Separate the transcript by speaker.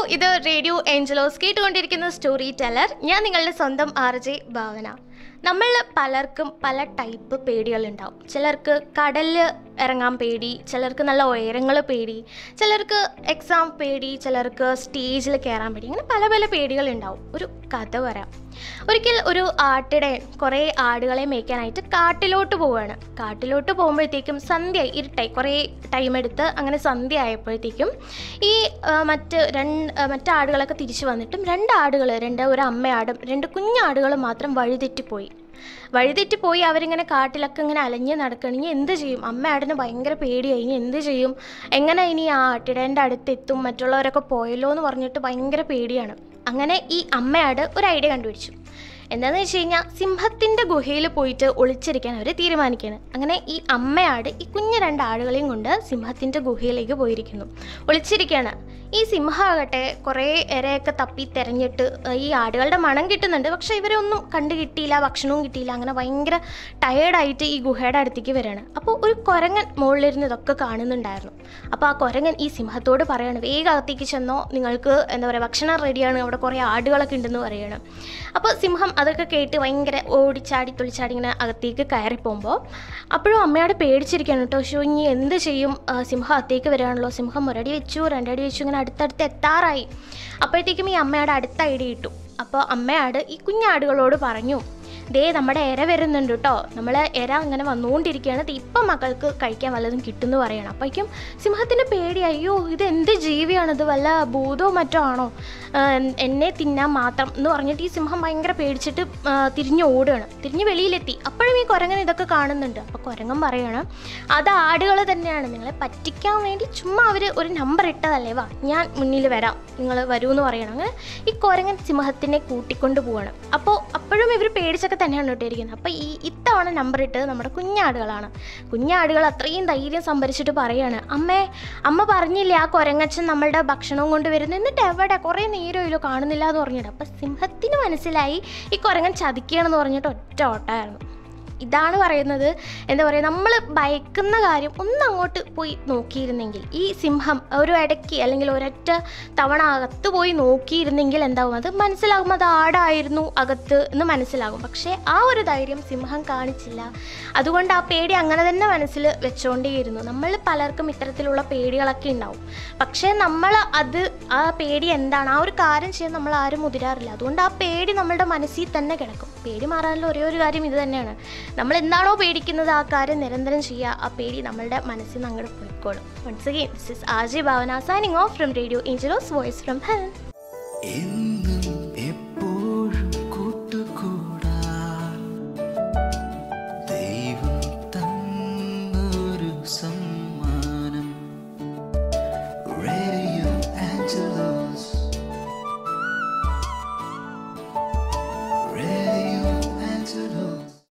Speaker 1: ഇത് radio Angelos കേട്ടുകൊണ്ടിരിക്കുന്ന story teller ഞാൻ നിങ്ങളുടെ സ്വന്തം ആർ ജെ ഭാവന നമ്മൾ പലർക്കും പല ടൈപ്പ് പേടികളുണ്ടാവും ചിലർക്ക് കടലിൽ ഇറങ്ങാൻ പേടി ചിലർക്ക് നല്ല ഉയരങ്ങൾ പേടി ചിലർക്ക് എക്സാം പേടി ചിലർക്ക് സ്റ്റേജിൽ കയറാൻ പേടി അങ്ങനെ പല പല പേടികളുണ്ടാവും ഒരു കഥ പറയാം ഒരിക്കൽ ഒരു ആട്ടിടെ കുറേ ആടുകളെ മേയ്ക്കാനായിട്ട് കാട്ടിലോട്ട് പോവുകയാണ് കാട്ടിലോട്ട് പോകുമ്പോഴത്തേക്കും സന്ധ്യ ഇരുട്ടായി കുറേ ടൈം എടുത്ത് അങ്ങനെ സന്ധ്യ ആയപ്പോഴത്തേക്കും ഈ ആ, മറ്റ് രണ്ട് ആ, മറ്റ് ആടുകളൊക്കെ തിരിച്ചു വന്നിട്ടും രണ്ട് ആടുകൾ രണ്ട് ഒരു അമ്മയാടും രണ്ട് കുഞ്ഞാടുകൾ മാത്രം വഴിതെറ്റിപ്പോയി വഴിതെറ്റിപ്പോയി അവരിങ്ങനെ കാട്ടിലൊക്കെ ഇങ്ങനെ അലഞ്ഞ് നടക്കണമെങ്കിൽ എന്ത് ചെയ്യും അമ്മയാടിന് ഭയങ്കര പേടിയായി ഇനി എന്ത് ചെയ്യും എങ്ങനെ ഇനി ആ ആട്ടിടേൻ്റെ അടുത്തെത്തും മറ്റുള്ളവരൊക്കെ പോയല്ലോ എന്ന് പറഞ്ഞിട്ട് ഭയങ്കര പേടിയാണ് അങ്ങനെ ഈ അമ്മയാട് ഒരു ഐഡിയ കണ്ടുപിടിച്ചു എന്താണെന്ന് വെച്ച് കഴിഞ്ഞാൽ സിംഹത്തിൻ്റെ ഗുഹയിൽ പോയിട്ട് ഒളിച്ചിരിക്കാൻ അവർ തീരുമാനിക്കുകയാണ് അങ്ങനെ ഈ അമ്മയാട് ഈ കുഞ്ഞു രണ്ട് ആടുകളെയും കൊണ്ട് സിംഹത്തിൻ്റെ ഗുഹയിലേക്ക് പോയിരിക്കുന്നു ഒളിച്ചിരിക്കുകയാണ് ഈ സിംഹമാകട്ടെ കുറേ ഇരയൊക്കെ തപ്പി തെരഞ്ഞിട്ട് ഈ ആടുകളുടെ മണം കിട്ടുന്നുണ്ട് പക്ഷേ ഇവരൊന്നും കണ്ടു കിട്ടിയില്ല ഭക്ഷണവും കിട്ടിയില്ല അങ്ങനെ ഭയങ്കര ടയേർഡായിട്ട് ഈ ഗുഹയുടെ അടുത്തേക്ക് വരികയാണ് അപ്പോൾ ഒരു കുരങ്ങൻ മുകളിലിരുന്ന് ഇതൊക്കെ കാണുന്നുണ്ടായിരുന്നു അപ്പോൾ ആ കുരങ്ങൻ ഈ സിംഹത്തോട് പറയാണ് വേഗം അകത്തേക്ക് ചെന്നോ നിങ്ങൾക്ക് എന്താ പറയുക ഭക്ഷണം റെഡിയാണ് അവിടെ കുറേ ആടുകളൊക്കെ ഉണ്ടെന്ന് പറയണം അപ്പോൾ സിംഹം അതൊക്കെ കേട്ട് ഭയങ്കര ഓടിച്ചാടി തുള്ളിച്ചാടി ഇങ്ങനെ അകത്തേക്ക് കയറി പോകുമ്പോൾ അപ്പോഴും അമ്മയോട് പേടിച്ചിരിക്കുകയാണ് കേട്ടോ ഷോ ഇനി എന്ത് ചെയ്യും ആ, സിംഹം അകത്തേക്ക് വരികയാണല്ലോ സിംഹം ഒരടി വെച്ചു രണ്ടടി വെച്ചു ഇങ്ങനെ അടുത്തടുത്ത് എത്താറായി അപ്പോഴത്തേക്കും ഈ അമ്മയുടെ അടുത്ത ഐഡിയ ഇട്ടു അപ്പോൾ അമ്മയാട് ഈ കുഞ്ഞാടുകളോട് പറഞ്ഞു ദേ നമ്മുടെ എര വരുന്നുണ്ട് കേട്ടോ നമ്മൾ എര അങ്ങനെ വന്നുകൊണ്ടിരിക്കുകയാണ് ദേ ഇപ്പം മക്കൾക്ക് കഴിക്കാൻ വല്ലതും കിട്ടുമെന്ന് പറയണം അപ്പോഴേക്കും സിംഹത്തിന് പേടി അയ്യോ ഇത് എന്ത് ജീവിയാണ് ഇത് വല്ല ഭൂതോ മറ്റോ ആണോ ആ, എന്നെ തിന്നാൻ മാത്രം എന്ന് പറഞ്ഞിട്ട് ഈ സിംഹം ഭയങ്കര പേടിച്ചിട്ട് ആ, തിരിഞ്ഞ് ഓടുകയാണ് തിരിഞ്ഞ് വെളിയിലെത്തി അപ്പോഴും ഈ കുരങ്ങൻ ഇതൊക്കെ കാണുന്നുണ്ട് അപ്പോൾ കുരങ്ങൻ പറയണം അത് ആടുകൾ തന്നെയാണ് നിങ്ങളെ പറ്റിക്കാൻ വേണ്ടി ചുമ്മാ അവർ ഒരു നമ്പർ ഇട്ടതല്ലേ വാ ഞാൻ മുന്നിൽ വരാം നിങ്ങൾ വരൂ എന്ന് പറയണം അങ്ങനെ ഈ കുരങ്ങൻ സിംഹത്തിനെ കൂട്ടിക്കൊണ്ട് പോവാണ് അപ്പോൾ അപ്പോഴും ഇവർ പേടിച്ചൊക്കെ തന്നെയാണ് ഇട്ടിരിക്കുന്നത് അപ്പോൾ ഈ ഇത്തവണ നമ്പർ ഇട്ടത് നമ്മുടെ കുഞ്ഞാടുകളാണ് കുഞ്ഞാടുകൾ അത്രയും ധൈര്യം സംഭരിച്ചിട്ട് പറയാണ് അമ്മേ അമ്മ പറഞ്ഞില്ലേ ആ കുരങ്ങച്ചൻ നമ്മളുടെ ഭക്ഷണവും കൊണ്ട് വരുന്നു എന്നിട്ട് എവിടെ കുറേ നേരമില്ലോ കാണുന്നില്ല എന്ന് പറഞ്ഞിട്ട് അപ്പം സിംഹത്തിന് മനസ്സിലായി ഈ കുരങ്ങൻ ചതിക്കുകയാണെന്ന് പറഞ്ഞിട്ട് ഒറ്റ ഓട്ടമായിരുന്നു ഇതാണ് പറയുന്നത് എന്താ പറയുക നമ്മൾ ഭയക്കുന്ന കാര്യം ഒന്ന് അങ്ങോട്ട് പോയി നോക്കിയിരുന്നെങ്കിൽ ഈ സിംഹം ഒരു ഇടയ്ക്ക് അല്ലെങ്കിൽ ഒരൊറ്റ തവണ അകത്ത് പോയി നോക്കിയിരുന്നെങ്കിൽ എന്താവും അത് മനസ്സിലാകും അത് ആടായിരുന്നു അകത്ത് എന്ന് മനസ്സിലാകും പക്ഷേ ആ ഒരു ധൈര്യം സിംഹം കാണിച്ചില്ല അതുകൊണ്ട് ആ പേടി അങ്ങനെ തന്നെ മനസ്സിൽ വെച്ചുകൊണ്ടേയിരുന്നു നമ്മൾ പലർക്കും ഇത്തരത്തിലുള്ള പേടികളൊക്കെ ഉണ്ടാവും പക്ഷേ നമ്മൾ അത് ആ പേടി എന്താണ് ആ ഒരു കാര്യം ചെയ്യാൻ നമ്മൾ ആരും മുതിരാറില്ല അതുകൊണ്ട് ആ പേടി നമ്മളുടെ മനസ്സിൽ തന്നെ കിടക്കും പേടി മാറാനുള്ള ഒരേ ഒരു കാര്യം ഇത് തന്നെയാണ് നമ്മൾ എന്താണോ പേടിക്കുന്നത് ആ കാര്യം നിരന്തരം ചെയ്യുക ആ പേടി നമ്മളുടെ മനസ്സിൽ നിന്ന് അങ്ങോട്ട് പോയിക്കോളും once again this is RJ Bhavana signing off from radio Angelos voice from health
Speaker 2: In